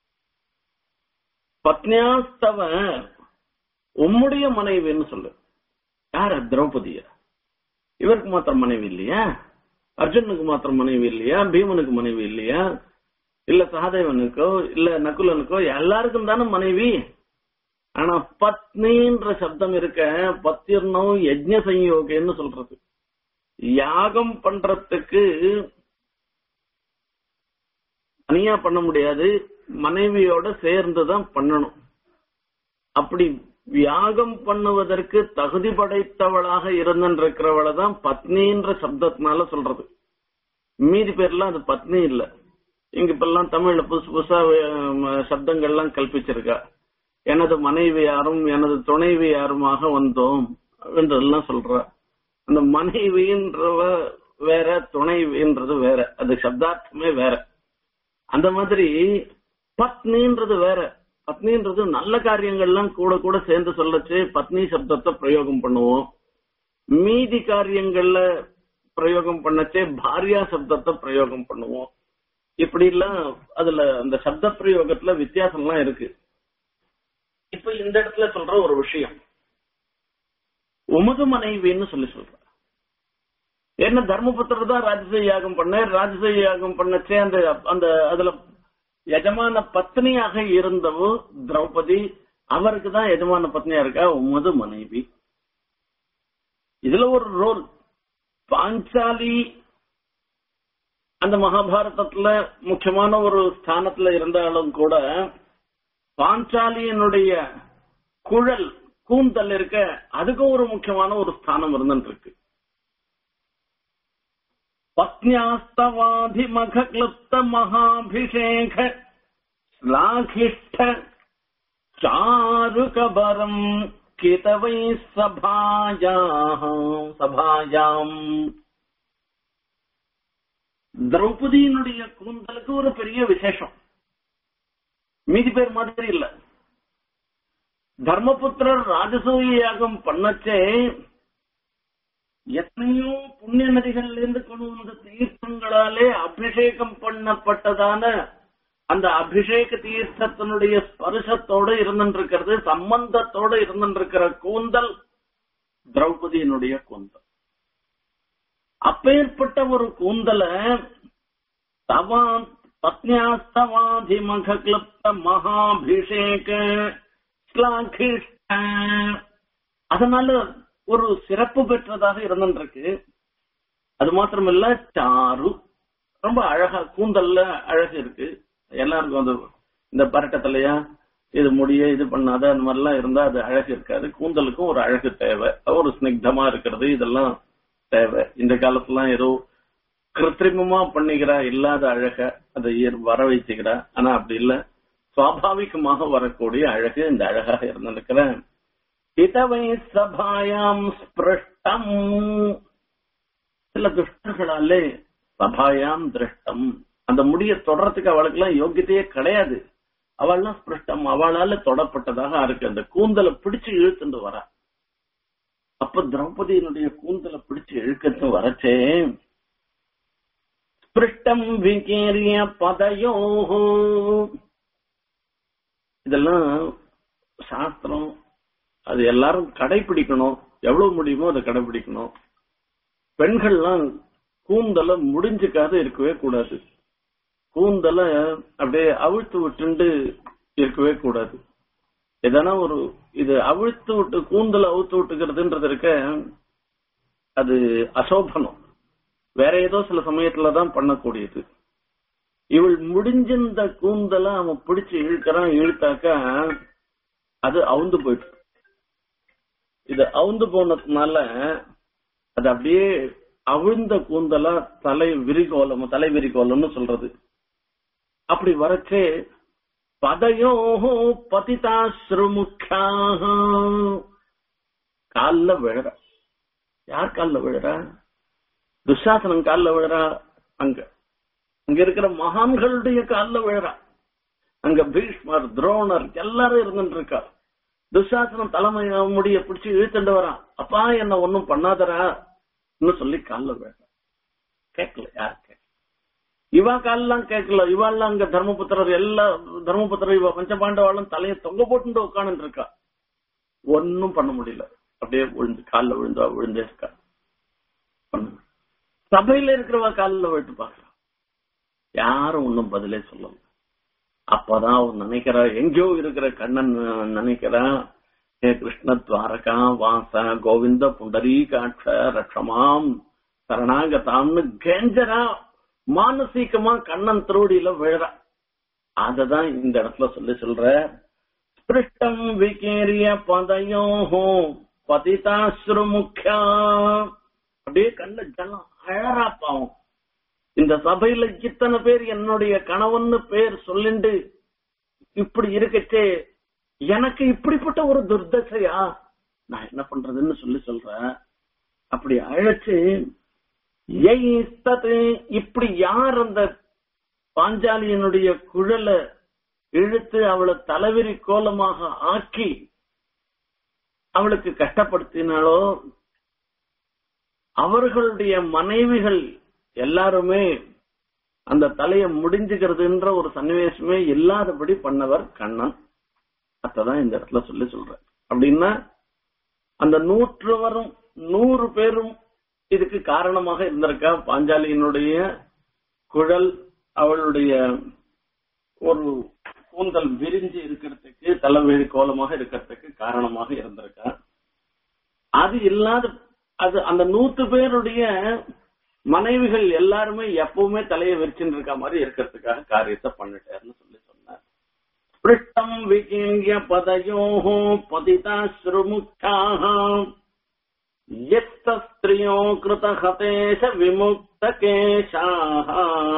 பத்னியாஸ்தவ உம்முடைய மனைவின்னு சொல்லு யார திரௌபதிய இவருக்கு மாத்திரம் மனைவி இல்லையா அர்ஜுனுக்கு மாத்திரம் மனைவி இல்லையா பீமனுக்கு மனைவி இல்லையா இல்ல சகாதேவனுக்கோ இல்ல நகுலனுக்கோ எல்லாருக்கும் தானே மனைவி ஆனா பத்னின்ற சப்தம் இருக்க பத்திர்ணம் யஜ்ஞ சம்யோகன்னு சொல்றது யாகம் பண்றதுக்கு தனியா பண்ண முடியாது மனைவியோட சேர்ந்துதான் பண்ணணும் அப்படி யாகம் பண்ணுவதற்கு தகுதி படைத்தவளாக இருந்திருக்கிறவளை தான் பத்னின்ற சப்தத்தினால சொல்றது மீதி பேர்லாம் அது பத்னி இல்ல இங்க இப்பெல்லாம் தமிழ்ல புதுசு புதுசா அஹ், சப்தங்கள்லாம் கல்பிச்சிருக்கா எனது மனைவி யாரும் எனது துணைவி யாருமாக வந்தோம் என்றெல்லாம் சொல்றா அந்த மனைவின்றவ வேற துணைவின்றது வேற அது சப்தார்த்தமே வேற அந்த மாதிரி பத்னின்றது வேற பத்னின்றது நல்ல காரியங்கள்லாம் கூட கூட சேர்ந்து சொல்லச்சு பத்னி சப்தத்தை பிரயோகம் பண்ணுவோம் மீதி காரியங்கள்ல பிரயோகம் பண்ணச்சே பாரியா சப்தத்தை பிரயோகம் பண்ணுவோம் இப்படி எல்லாம் அதுல அந்த சப்த பிரயோகத்துல வித்தியாசம்லாம் இருக்கு இப்ப இந்த இடத்துல சொல்ற ஒரு விஷயம் உமது மனைவின்னு சொல்லி சொல்ற என்ன தர்மபுத்திரர் தான் ராஜசூய யாகம் பண்ண ராஜசூய யாகம் பண்ணச்சே அந்த அந்த அதுல எஜமான பத்னியாக இருந்தவோ திரௌபதி அவருக்கு தான் எஜமான பத்னியா இருக்கா உமது மனைவி இதுல ஒரு ரோல் பாஞ்சாலி அந்த மகாபாரதத்துல முக்கியமான ஒரு ஸ்தானத்துல இருந்தாலும் கூட பாஞ்சாலியனுடைய குழல் கூந்தல் இருக்க அதுக்கும் ஒரு முக்கியமான ஒரு ஸ்தானம் இருந்துட்டு இருக்கு பத்னியாஸ்தவாதிமக கிளுப்த மகாபிஷேக ஸ்லாகிஷ்ட சாருகபரம் கிதவை சபாயாம் சபாயாம் திரௌபதியினுடைய கூந்தலுக்கு ஒரு பெரிய விசேஷம் மீதி பேர் மாதிரி இல்ல தர்மபுத்திரர் ராஜசூய யாகம் பண்ணச்சே எத்தனையோ புண்ணிய நதிகள்ல இருந்து கொண்டு வந்த தீர்த்தங்களாலே அபிஷேகம் பண்ணப்பட்டதான அந்த அபிஷேக தீர்த்தத்தினுடைய ஸ்பர்சத்தோட இருந்துருக்கிறது சம்பந்தத்தோட இருந்துருக்கிற கூந்தல் திரௌபதியினுடைய கூந்தல் அப்பேற்பட்ட ஒரு கூந்தலை தவா பத்னியாஸ்தவாதிமக கிளப்த மகாபிஷேக ஸ்லாகிஷ்ட அதனால ஒரு சிறப்பு பெற்றதாக இருந்துருக்கு அது மாத்திரமல்ல சாரு ரொம்ப அழகா கூந்தல்ல அழகு இருக்கு எல்லாருக்கும் அது இந்த பரட்டத்திலையா இது முடிய இது பண்ணாத அந்த மாதிரிலாம் இருந்தா அது அழகு இருக்காது கூந்தலுக்கும் ஒரு அழகு தேவை ஒரு ஸ்னிக்தமா இருக்கிறது இதெல்லாம் தேவை இந்த காலத்துலாம் ஏதோ கிருத்திரிமமா பண்ணிக்கிறா இல்லாத அழக அதை இயற்- வர வைச்சுக்கிறா ஆனா அப்படி இல்ல சுவாபாவிகமாக வரக்கூடிய அழகு இந்த அழகாக இருந்திருக்கிற இதவை சபாயாம் ஸ்பிருஷ்டம் சில துஷ்டர்களாலே சபாயாம் திருஷ்டம் அந்த முடிய தொடறதுக்கு அவளுக்கு எல்லாம் யோகியத்தையே கிடையாது அவள்லாம் ஸ்பிருஷ்டம் அவளால தொடப்பட்டதாக இருக்கு அந்த கூந்தலை பிடிச்சு இழுத்துட்டு வரா அப்ப திரௌபதியினுடைய கூந்தலை பிடிச்சு இழுக்கத்து வரச்சே ஸ்பிருஷ்டம் விகீரிய பதயோ இதெல்லாம் சாஸ்திரம் அது எல்லாரும் கடைபிடிக்கணும் எவ்வளவு முடியுமோ அதை கடைபிடிக்கணும் பெண்கள்லாம் கூந்தலை முடிஞ்சுக்காத இருக்கவே கூடாது கூந்தலை அப்படியே அவிழ்த்து விட்டுண்டு இருக்கவே கூடாது எதனா ஒரு இது அவிழ்த்து விட்டு கூந்தலை அவுத்து விட்டுக்கிறதுன்றது இருக்க அது அசோபனம் வேற ஏதோ சில சமயத்துல தான் பண்ணக்கூடியது இவள் முடிஞ்சிருந்த கூந்தலை அவன் பிடிச்சு இழுக்கிறான் இழுத்தாக்கா அது அவுந்து போயிட்டு இது அவுந்து போனதுனால அது அப்படியே அவிழ்ந்த கூந்தலா தலை விரிகோலம் தலை விரிகோலம்னு சொல்றது அப்படி வரச்சே பதையோ பதிதாஸ்ருமுக்காக கால்ல விழற யார் கால்ல விழறா துஷாசனம் கால்ல விழறா அங்க அங்க இருக்கிற மகான்களுடைய கால்ல விழறா அங்க பீஷ்மர் துரோணர் எல்லாரும் இருந்துட்டு இருக்கா துஷாசனம் தலைமை முடிய பிடிச்சு இழுத்துட்டு வரான் அப்பா என்ன ஒண்ணும் பண்ணாதரா சொல்லி கால்ல விழறா கேட்கல யார் கேட்கல இவா கால்லாம் கேட்கல இவாள்லாம் அங்க தர்மபுத்திரர் எல்லா தர்மபுத்திரர் இவ பஞ்சபாண்டவாளும் தலையை தொங்க போட்டு உட்காந்து இருக்கா ஒன்னும் பண்ண முடியல அப்படியே விழுந்து கால்ல விழுந்தா விழுந்தே இருக்கா பண்ணு. சபையில இருக்கிறவ காலில் விட்டு பாக்குறா யாரும் ஒன்னும் பதிலே சொல்லல அப்பதான் அவன் நினைக்கிறா எங்கேயோ இருக்கிற கண்ணன் நினைக்கிறான் ஹே கிருஷ்ண துவாரகா வாச கோவிந்த புண்டரீகாட்ச ரட்சமாம் சரணாகதாம்னு கெஞ்சரா மானசீகமா கண்ணன் திருவடியில விழறா அததான் இந்த இடத்துல சொல்லி சொல்ற பிருஷ்டம் விகேரிய பதயோஹோ பதிதாஸ்ரு முக்கியா அப்படியே கண்ண ஜலம் அழறா பாவம் இந்த சபையில இத்தனை பேர் என்னுடைய கணவன்னு பேர் சொல்லிண்டு இப்படி இருக்கச்சே எனக்கு இப்படிப்பட்ட ஒரு துர்தசையா நான் என்ன பண்றதுன்னு சொல்லி சொல்றேன் அப்படி அழைச்சு எய்தது இப்படி யார் அந்த பாஞ்சாலியனுடைய குழலை இழுத்து அவளை தலைவிரி கோலமாக ஆக்கி அவளுக்கு கஷ்டப்படுத்தினாலோ அவர்களுடைய மனைவிகள் எல்லாருமே அந்த தலையை முடிஞ்சுக்கிறதுன்ற ஒரு சன்னிவேசமே இல்லாதபடி பண்ணவர் கண்ணன் அதான் இந்த இடத்துல சொல்லி சொல்றேன் அப்படின்னா அந்த நூற்றுவரும் நூறு பேரும் இதுக்கு காரணமாக இருந்திருக்கா பாஞ்சாலியினுடைய குழல் அவளுடைய ஒரு கூந்தல் விரிஞ்சு இருக்கிறதுக்கு தலைவெளி கோலமாக இருக்கிறதுக்கு காரணமாக இருந்திருக்கா அது இல்லாத அது அந்த நூத்து பேருடைய மனைவிகள் எல்லாருமே எப்பவுமே தலையை விரிச்சுட்டு இருக்க மாதிரி இருக்கிறதுக்காக காரியத்தை பண்ணிட்டாருன்னு சொல்லி சொன்னார் பிருஷ்டம் விகிங்கிய பதயோஹோ பதிதாஸ்ருமுக்தாக ஸ்திரியோ கிருத ஹதேஷ விமுக்த கேஷாக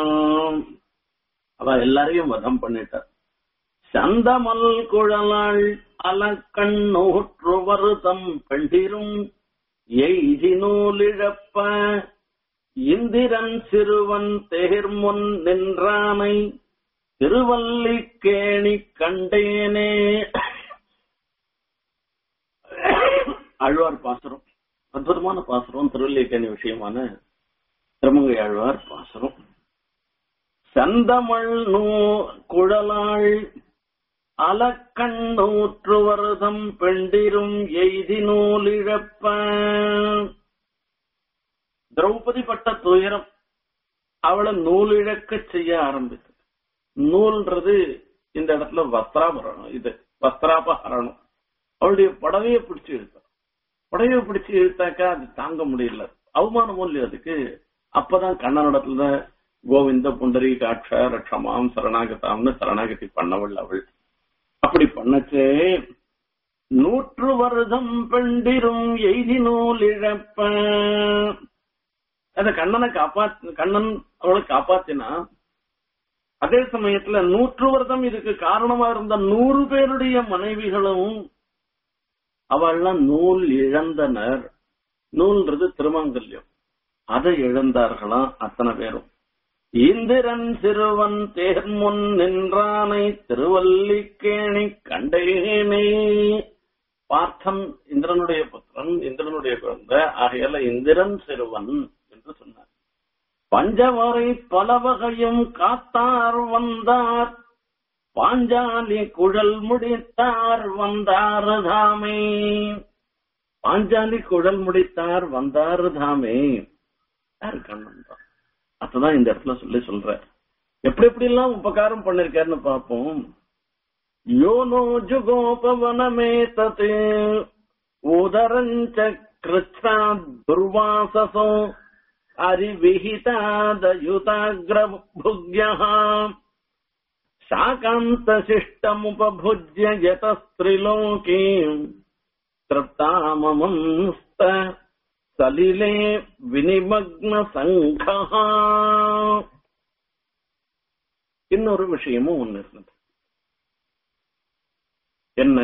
அவ எல்லாரையும் வதம் பண்ணிட்டார் சந்தமல் குழலாள் அலக்கண்ணூற்று வருதம் பெண்டிரும் எய்தி நூலிழப்ப இந்திரன் சிறுவன் தேர்முன் நின்றானை திருவல்லிக்கேணி கண்டேனே ஆழ்வார் பாசுரம் அற்புதமான பாசுரம் திருவல்லிக்கேணி விஷயமான திருமங்கை ஆழ்வார் பாசுரம் சந்தமள் நூ குழலாள் அலக்கண்ணூற்று வருதம் பெண்டிரும் எய்தி நூலிழப்ப திரௌபதி பட்ட துயரம் அவளை நூலிழக்க செய்ய ஆரம்பித்தது நூல்ன்றது இந்த இடத்துல வஸ்திராபரணம் இது வஸ்திராபகரணம் அவளுடைய புடவைய பிடிச்சு இழுத்தா புடவைய பிடிச்சு இழுத்தாக்கா அது தாங்க முடியல அவமானமும் இல்லையா அதுக்கு அப்பதான் கண்ணனிடத்துல கோவிந்த புண்டரி காட்ச ரட்சமாம் சரணாகதாம்னு சரணாகதி பண்ணவள் அவள் அப்படி பண்ணச்சே நூற்று வருடம் பெண்டிரும் எய்தி நூல் இழப்ப அந்த கண்ணனை காப்பாத்து கண்ணன் அவளை காப்பாத்தினா அதே சமயத்துல நூற்று வருடம் இதுக்கு காரணமா இருந்த நூறு பேருடைய மனைவிகளும் அவள்லாம் நூல் இழந்தனர் நூல்ன்றது திருமங்கல்யம் அதை இழந்தார்களாம் அத்தனை பேரும் இந்திரன் சிறுவன் தேர்முன் நின்றானை திருவல்லிக்கேணி கண்டேனே பார்த்தன் இந்திரனுடைய புத்திரன் இந்திரனுடைய குழந்தை ஆகையால இந்திரன் சிறுவன் என்று சொன்னார் பஞ்சவரை பல வகையும் காத்தார் வந்தார் பாஞ்சாலி குழல் முடித்தார் வந்தார் தாமே பாஞ்சாலி குழல் முடித்தார் வந்தார் தாமே யாரு கண்ணன் தான் அதுதான் இந்த இடத்துல சொல்லி சொல்ற எப்படி எப்படி எல்லாம் உபகாரம் பண்ணிருக்காருன்னு பார்ப்போம் யோனோ ஜுகோபவனமே தத்து உதரஞ்ச கிருஷ்ணா துர்வாசசோ அரிவிஹிதாதயுதாகிரபுக்யः शाकान्तशिष्टमुपभुज्य यतस्त्रिलोकीम् तृप्ताममंस्त सलिले வினிமக்ன சங்கா இன்னொரு விஷயமும் ஒண்ணு இருந்தது என்ன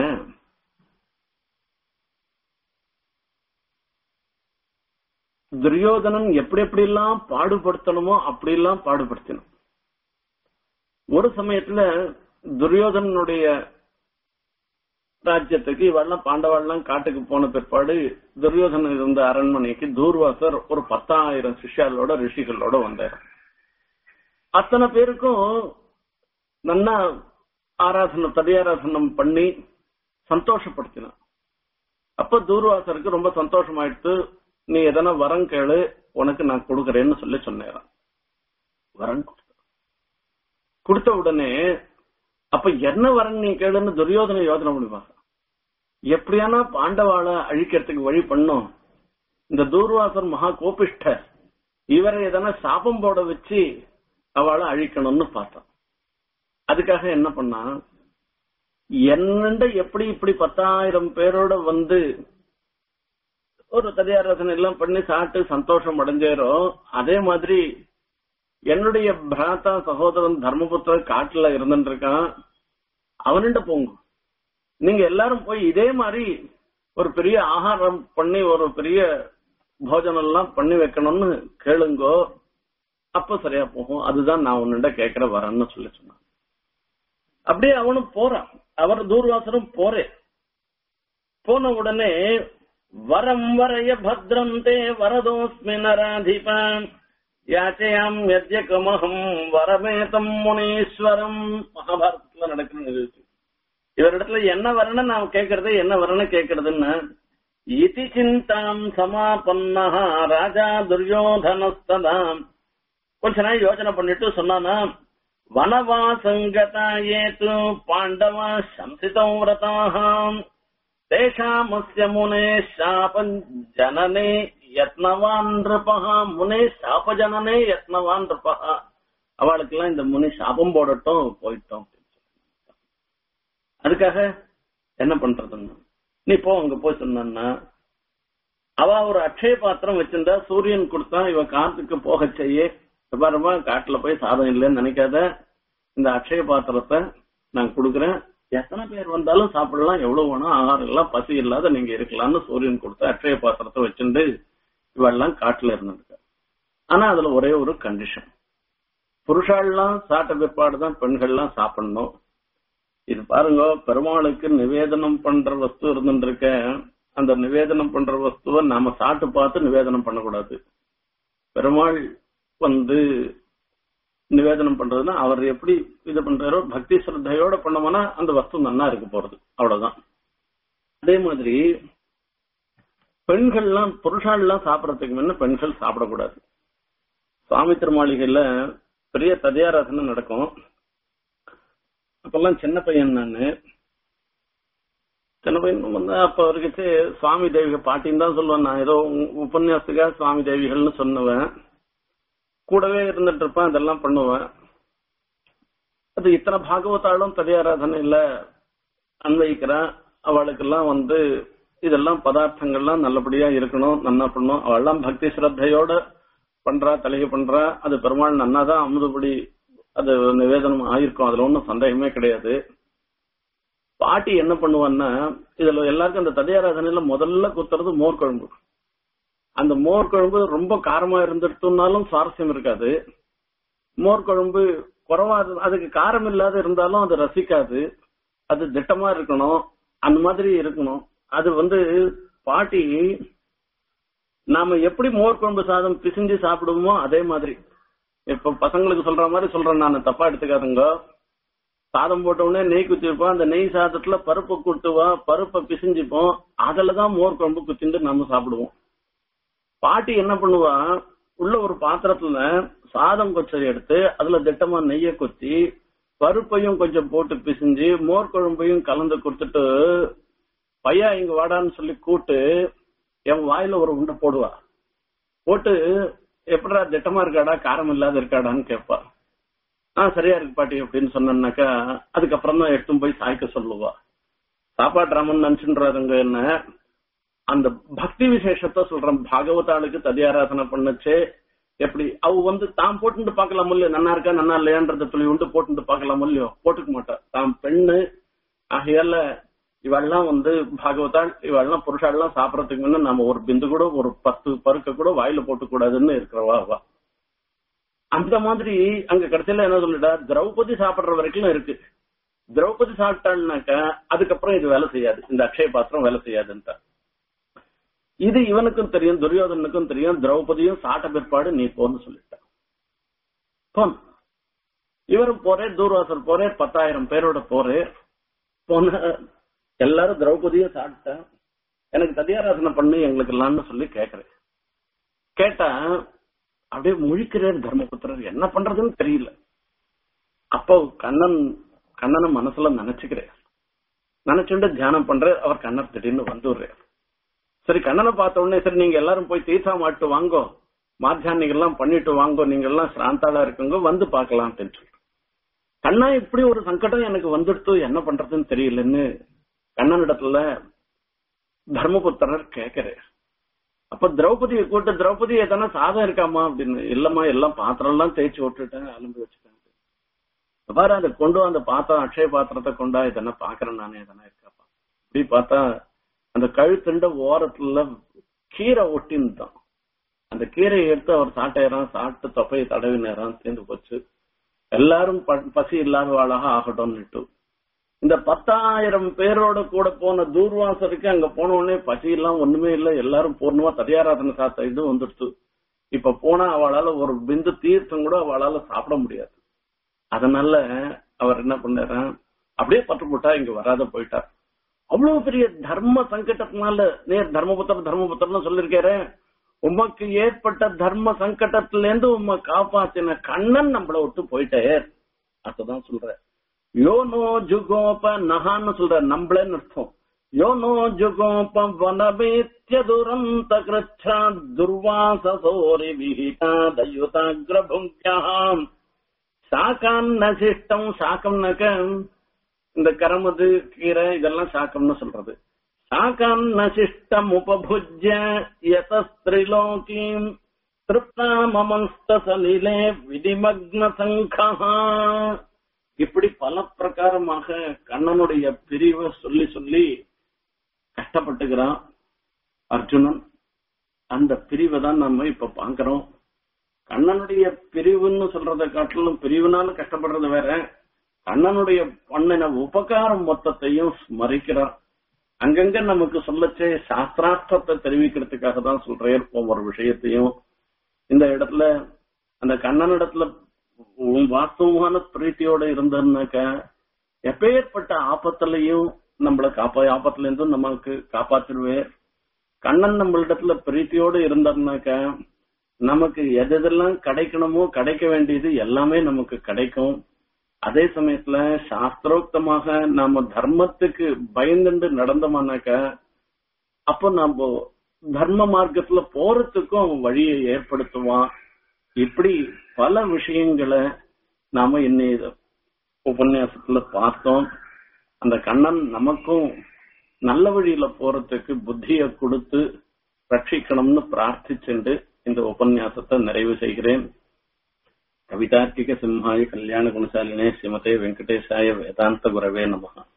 துரியோதனன் எப்படி எப்படி எல்லாம் பாடுபடுத்தணுமோ அப்படி எல்லாம் பாடுபடுத்தணும் ஒரு சமயத்துல துரியோதனனுடைய ராஜ்யத்துக்கு இவெல்லாம் பாண்டவாள்லாம் காட்டுக்கு போன பிற்பாடு துரியோதனன் இருந்த அரண்மனைக்கு தூர்வாசர் ஒரு பத்தாயிரம் சிஷ்யாலோட ரிஷிகளோட வந்தார் அத்தனை பேருக்கும் நன்னா ஆராதனம் தடியாராதனம் பண்ணி சந்தோஷப்படுத்தினான் அப்ப தூர்வாசருக்கு ரொம்ப சந்தோஷமாயிடுத்து நீ எதனா வரம் கேளு உனக்கு நான் கொடுக்கறேன்னு சொல்லி சொன்னேன் வரம் கொடுத்த கொடுத்த உடனே அப்ப என்ன வரன் நீ கேளுன்னு துரியோதனை யோசனை முடிவாங்க எப்படியானா பாண்டவாளை அழிக்கிறதுக்கு வழி பண்ணும் இந்த தூர்வாசர் மகா கோபிஷ்டர் இவரை எதனா சாபம் போட வச்சு அவளை அழிக்கணும்னு பார்த்தான் அதுக்காக என்ன பண்ணா என்னண்ட எப்படி இப்படி பத்தாயிரம் பேரோட வந்து ஒரு ததியாரசனை எல்லாம் பண்ணி சாப்பிட்டு சந்தோஷம் அடைஞ்சாரோ அதே மாதிரி என்னுடைய பிராத்தா சகோதரன் தர்மபுத்திரர் காட்டுல இருந்துட்டு இருக்கான் அவன்கிட்ட போங்க நீங்க எல்லாரும் போய் இதே மாதிரி ஒரு பெரிய ஆகாரம் பண்ணி ஒரு பெரிய போஜனம் எல்லாம் பண்ணி வைக்கணும்னு கேளுங்கோ அப்ப சரியா போகும் அதுதான் நான் உன்னிட்ட கேட்கிற வரேன்னு சொல்லி சொன்னான் அப்படியே அவனும் போறான் அவர் தூர்வாசரும் போறே போன உடனே வரம் வரைய பத்ரந்தே வரதோஸ்மி நராதிபான் யாச்சயாம் யஜ்யகமகம் வரமேதம் முனீஸ்வரம் மகாபாரதத்துல நடக்கிற நிகழ்ச்சி இவரிடத்துல என்ன வரணும் நான் கேட்கறது என்ன வரணும் கேட்கறதுன்னு இதி சிந்தாம் சமாபன்னா ராஜா துரியோதனஸ்ததாம் கொஞ்ச நாள் யோசனை பண்ணிட்டு சொன்னானா வனவாசங்கதா ஏது பாண்டவா சம்சிதம் விரதாம் தேஷாமஸ்ய முனே சாபம் ஜனனே யத்னவான் நிருபகா முனே சாப ஜனனே யத்னவான் நிருபகா அவளுக்கெல்லாம் இந்த முனி சாபம் போடட்டும் போயிட்டோம் அதுக்காக என்ன பண்றதுன்னு நீ போ அங்க போய் சொன்னா அவ ஒரு அக்ஷய பாத்திரம் வச்சிருந்தா சூரியன் கொடுத்தா இவ காத்துக்கு போக செய்ய பாருமா காட்டுல போய் சாதம் இல்லைன்னு நினைக்காத இந்த அக்ஷய பாத்திரத்தை நான் கொடுக்குறேன் எத்தனை பேர் வந்தாலும் சாப்பிடலாம் எவ்வளவு வேணும் ஆகாரம் எல்லாம் பசி இல்லாத நீங்க இருக்கலாம்னு சூரியன் கொடுத்த அக்ஷய பாத்திரத்தை வச்சுட்டு இவெல்லாம் காட்டுல இருந்திருக்க ஆனா அதுல ஒரே ஒரு கண்டிஷன் புருஷாலாம் சாப்பிட்ட பிற்பாடுதான் பெண்கள்லாம் சாப்பிடணும் இது பாருங்க பெருமாளுக்கு நிவேதனம் பண்ற வஸ்து இருந்துருக்க அந்த நிவேதனம் பண்ற வஸ்துவை நாம சாப்பிட்டு பார்த்து நிவேதனம் பண்ணக்கூடாது பெருமாள் வந்து நிவேதனம் பண்றதுன்னா அவர் எப்படி இது பண்றாரோ பக்தி ஸ்ரத்தையோட பண்ணோம்னா அந்த வஸ்து நன்னா இருக்க போறது அவ்வளவுதான் அதே மாதிரி பெண்கள்லாம் புருஷாலாம் சாப்பிடறதுக்கு முன்ன பெண்கள் சாப்பிடக்கூடாது சுவாமி திருமாளிகையில பெரிய ததியாராசனை நடக்கும் அப்பெல்லாம் சின்ன பையன் நானு சின்ன பையன் வந்து அப்ப வரைக்கும் சுவாமி தேவிகள் பாட்டின்னு தான் சொல்லுவேன் நான் ஏதோ உபன்யாசத்துக்காக சுவாமி தேவிகள்னு சொன்னவன் கூடவே இருந்துட்டு இருப்பேன் அதெல்லாம் பண்ணுவேன் அது இத்தனை பாகவதாலும் ததியாராதனையில அன்வைக்கிறேன் அவளுக்கெல்லாம் வந்து இதெல்லாம் பதார்த்தங்கள்லாம் நல்லபடியா இருக்கணும் நன்னா பண்ணணும் அவள்லாம் பக்தி ஸ்ரத்தையோட பண்றா தலையை பண்றா அது பெருமாள் நன்னாதான் அமுதுபடி அது நிவேதனம் ஆயிருக்கும் அதுல ஒன்றும் சந்தேகமே கிடையாது பாட்டி என்ன பண்ணுவான்னா இதுல எல்லாருக்கும் அந்த ததியாராதனையில முதல்ல குத்துறது மோர் குழம்பு அந்த மோர் குழம்பு ரொம்ப காரமா இருந்துட்டுனாலும் சுவாரஸ்யம் இருக்காது மோர் குழம்பு குறவா அதுக்கு காரம் இல்லாத இருந்தாலும் அது ரசிக்காது அது திட்டமா இருக்கணும் அந்த மாதிரி இருக்கணும் அது வந்து பாட்டி நாம எப்படி மோர் குழம்பு சாதம் பிசிஞ்சு சாப்பிடுவோமோ அதே மாதிரி இப்ப பசங்களுக்கு சொல்ற மாதிரி சொல்றேன் நான் தப்பா எடுத்துக்காதுங்க சாதம் போட்ட உடனே நெய் குத்திருப்போம் அந்த நெய் சாதத்துல பருப்பு குட்டுவோம் பருப்பை பிசிஞ்சுப்போம் அதுலதான் மோர் குழம்பு குத்திட்டு நம்ம சாப்பிடுவோம் பாட்டி என்ன பண்ணுவா உள்ள ஒரு பாத்திரத்துல சாதம் கொச்சரி எடுத்து அதுல திட்டமா நெய்ய கொத்தி பருப்பையும் கொஞ்சம் போட்டு பிசிஞ்சு மோர் குழம்பையும் கலந்து கொடுத்துட்டு பையா இங்க வாடான்னு சொல்லி கூட்டு என் வாயில ஒரு உண்டை போடுவா போட்டு எப்படா திட்டமா இருக்காடா காரம் இல்லாத இருக்காடான்னு கேட்பா ஆ சரியா இருக்கு பாட்டி அப்படின்னு சொன்னாக்கா அதுக்கப்புறம் தான் எடுத்தும் போய் சாய்க்க சொல்லுவா சாப்பாட்டு ராமன் நினைச்சுன்றாருங்க என்ன அந்த பக்தி விசேஷத்தை சொல்றேன் பாகவதாளுக்கு ததியாராதனை பண்ணுச்சு எப்படி அவ வந்து தாம் போட்டுட்டு பாக்கலாம் இல்லையோ நன்னா இருக்கா நன்னா இல்லையான்றத துளி உண்டு போட்டுட்டு பாக்கலாம் இல்லையோ போட்டுக்க மாட்டா தாம் பெண்ணு ஆகையால இவெல்லாம் வந்து பாகவதாள் இவெல்லாம் புருஷாலாம் சாப்பிடறதுக்கு முன்ன நம்ம ஒரு பிந்து கூட ஒரு பத்து பருக்க கூட வாயில போட்டு கூடாதுன்னு இருக்கிறவா அவ அந்த மாதிரி அங்க கடைசியில என்ன சொல்லிட்டா திரௌபதி சாப்பிடுற வரைக்கும் இருக்கு திரௌபதி சாப்பிட்டாள்னாக்கா அதுக்கப்புறம் இது வேலை செய்யாது இந்த அக்ஷய பாத்திரம் வேலை செய்யாதுன்ட்டா இது இவனுக்கும் தெரியும் துரியோதனுக்கும் தெரியும் திரௌபதியும் சாட்ட பிற்பாடு நீ போன்னு சொல்லிட்டான் போன் இவரும் போறே தூர்வாசர் போறே பத்தாயிரம் பேரோட போறே போன எல்லாரும் திரௌபதியும் சாப்பிட்டேன் எனக்கு ததியாராசனை பண்ணு எங்களுக்கு எல்லாம்னு சொல்லி கேக்குறேன் கேட்டா அப்படியே முழிக்கிறார் தர்மபுத்திரர் என்ன பண்றதுன்னு தெரியல அப்போ கண்ணன் கண்ணனை மனசுல நினைச்சுக்கிறேன் நினைச்சுட்டு தியானம் பண்ற அவர் கண்ணர் திடீர்னு வந்துடுறாரு சரி கண்ணனை பார்த்த உடனே சரி நீங்க எல்லாரும் போய் தீர்த்தா மாட்டு வாங்கோ மாத்தியானிகள் எல்லாம் பண்ணிட்டு வாங்கோ நீங்க எல்லாம் சிராந்தாளா இருக்குங்க வந்து பாக்கலாம் அப்படின்னு கண்ணா இப்படி ஒரு சங்கடம் எனக்கு வந்துடுத்து என்ன பண்றதுன்னு தெரியலன்னு கண்ணனிடத்துல தர்மபுத்திரர் கேக்குறாரு அப்ப திரௌபதியை கூட்டு திரௌபதி எதனா சாதம் இருக்காமா அப்படின்னு இல்லம்மா எல்லாம் பாத்திரம் எல்லாம் தேய்ச்சி விட்டுட்டேன் அலும்பு வச்சுட்டேன் பாரு அதை கொண்டு வா, அந்த பாத்திரம் அக்ஷய பாத்திரத்தை கொண்டா இதென்ன பாக்குறேன் நானே எதனா இருக்காப்பா இப்படி பார்த்தா அந்த கழுத்துண்ட ஓரத்துல கீரை ஒட்டின்னுதான் அந்த கீரையை எடுத்து அவர் சாட்டையறான் சாப்பிட்டு தொப்பையை தடவி நேரம் சேர்ந்து போச்சு எல்லாரும் ப- பசி இல்லாதவாளாக ஆகட்டும்னுட்டு இந்த பத்தாயிரம் பேரோட கூட போன தூர்வாசருக்கு அங்க போன உடனே பசி எல்லாம் ஒண்ணுமே இல்ல எல்லாரும் பூர்ணமா தரியாராதனை சாத்த இது வந்துடுச்சு இப்ப போனா அவளால ஒரு பிந்து தீர்த்தம் கூட அவளால சாப்பிட முடியாது அதனால அவர் என்ன பண்ணாரு அப்படியே பட்டு போட்டா இங்க வராத போயிட்டார் அவ்வளவு பெரிய தர்ம சங்கடத்தினால நேர் தர்மபுத்திர தர்மபுத்திரன்னு சொல்லிருக்காரு உமக்கு ஏற்பட்ட தர்ம சங்கடத்துல இருந்து உம்மை காப்பாத்தின கண்ணன் நம்மள விட்டு போயிட்டே அதுதான் சொல்ற யோனோ ஜுகோப நகான்னு சொல்ற நம்மளேன்னு அர்த்தம் யோனோ ஜுகோப வனவேத்ய துரந்த கிருச்சா துர்வாசோரி விஹிதா தயுதாகிரபுங்கியாம் சாக்கான் நசிஷ்டம் சாக்கம்னாக்க இந்த கரமது கீரை இதெல்லாம் சாக்கம்னு சொல்றது சாக்கான் நசிஷ்டம் உபபுஜ்ய யதஸ்திரிலோகீம் திருப்தா மமஸ்தசலிலே விதிமக்ன சங்கா இப்படி பல பிரகாரமாக கண்ணனுடைய பிரிவை சொல்லி சொல்லி கஷ்டப்பட்டுக்கிறான் அர்ஜுனன் அந்த பிரிவை தான் நம்ம இப்ப பாக்குறோம் கண்ணனுடைய பிரிவுன்னு சொல்றதை காட்டிலும் பிரிவுனால கஷ்டப்படுறது வேற கண்ணனுடைய பண்ணின உபகாரம் மொத்தத்தையும் ஸ்மரிக்கிறான் அங்கங்க நமக்கு சொல்லச்சே சாஸ்திரார்த்தத்தை தெரிவிக்கிறதுக்காக தான் சொல்றேன் ஒவ்வொரு விஷயத்தையும் இந்த இடத்துல அந்த கண்ணனிடத்துல உன் வாஸ்தவமான பிரீத்தியோட இருந்ததுனாக்க எப்பேற்பட்ட ஆபத்திலையும் நம்மள காப்பா ஆபத்துல இருந்தும் நமக்கு காப்பாத்திடுவேன் கண்ணன் நம்மளிடத்துல பிரீத்தியோட இருந்தாருனாக்க நமக்கு எது எதெல்லாம் கிடைக்கணுமோ கிடைக்க வேண்டியது எல்லாமே நமக்கு கிடைக்கும் அதே சமயத்துல சாஸ்திரோக்தமாக நாம தர்மத்துக்கு பயந்துண்டு நடந்தோமானாக்க அப்போ நம்ம தர்ம மார்க்கத்துல போறதுக்கும் அவன் வழியை ஏற்படுத்துவான் இப்படி பல விஷயங்களை நாம இன்னைய உபன்யாசத்துல பார்த்தோம் அந்த கண்ணன் நமக்கும் நல்ல வழியில போறதுக்கு புத்திய கொடுத்து ரட்சிக்கணும்னு பிரார்த்திச்சுண்டு இந்த உபன்யாசத்தை நிறைவு செய்கிறேன் கவிதார்க்கிக சிம்ஹாய கல்யாண குணசாலினே ஸ்ரீமதே வெங்கடேசாய வேதாந்த குரவே நமகா